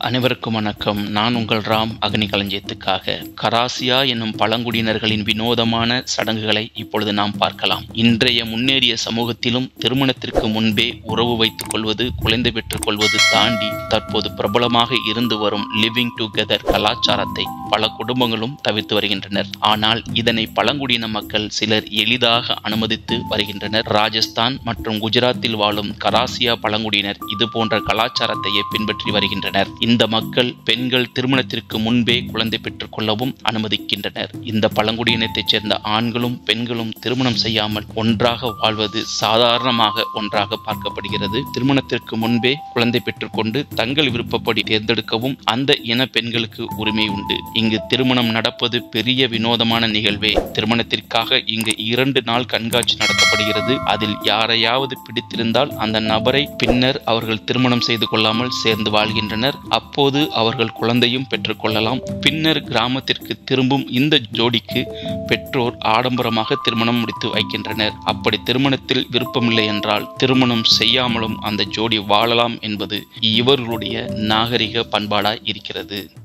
அனைவருக்கும் வணக்கம் நான் உங்கள் ராம் அக்னி களஞ்சியத்துக்காக கராசியா என்னும் பழங்குடியினர்களின் வினோதமான சடங்குகளை இப்பொழுது நாம் பார்க்கலாம் இன்றைய முன்னேறிய சமூகத்திலும் திருமணத்திற்கு முன்பே உறவு வைத்துக் கொள்வது குழந்தை பெற்றுக் கொள்வது தாண்டி தற்போது பிரபலமாக இருந்து வரும் லிவிங் டுகெதர் கலாச்சாரத்தை பல குடும்பங்களும் தவிர்த்து வருகின்றனர் ஆனால் இதனை பழங்குடியின மக்கள் சிலர் எளிதாக அனுமதித்து வருகின்றனர் ராஜஸ்தான் மற்றும் குஜராத்தில் வாழும் கராசியா பழங்குடியினர் இது போன்ற கலாச்சாரத்தையே பின்பற்றி வருகின்றனர் இந்த மக்கள் பெண்கள் திருமணத்திற்கு முன்பே குழந்தை பெற்றுக் கொள்ளவும் அனுமதிக்கின்றனர் இந்த பழங்குடியினத்தைச் சேர்ந்த ஆண்களும் பெண்களும் திருமணம் செய்யாமல் ஒன்றாக வாழ்வது சாதாரணமாக ஒன்றாக பார்க்கப்படுகிறது திருமணத்திற்கு முன்பே குழந்தை பெற்றுக்கொண்டு தங்கள் விருப்பப்படி தேர்ந்தெடுக்கவும் அந்த இன பெண்களுக்கு உரிமை உண்டு இங்கு திருமணம் நடப்பது பெரிய வினோதமான நிகழ்வே திருமணத்திற்காக இங்கு இரண்டு நாள் கண்காட்சி நடத்தப்படுகிறது அதில் யாரையாவது பிடித்திருந்தால் அந்த நபரை பின்னர் அவர்கள் திருமணம் செய்து கொள்ளாமல் சேர்ந்து வாழ்கின்றனர் அப்போது அவர்கள் குழந்தையும் பெற்றுக்கொள்ளலாம் பின்னர் கிராமத்திற்கு திரும்பும் இந்த ஜோடிக்கு பெற்றோர் ஆடம்பரமாக திருமணம் முடித்து வைக்கின்றனர் அப்படி திருமணத்தில் விருப்பமில்லை என்றால் திருமணம் செய்யாமலும் அந்த ஜோடி வாழலாம் என்பது இவர்களுடைய நாகரிக பண்பாடாய் இருக்கிறது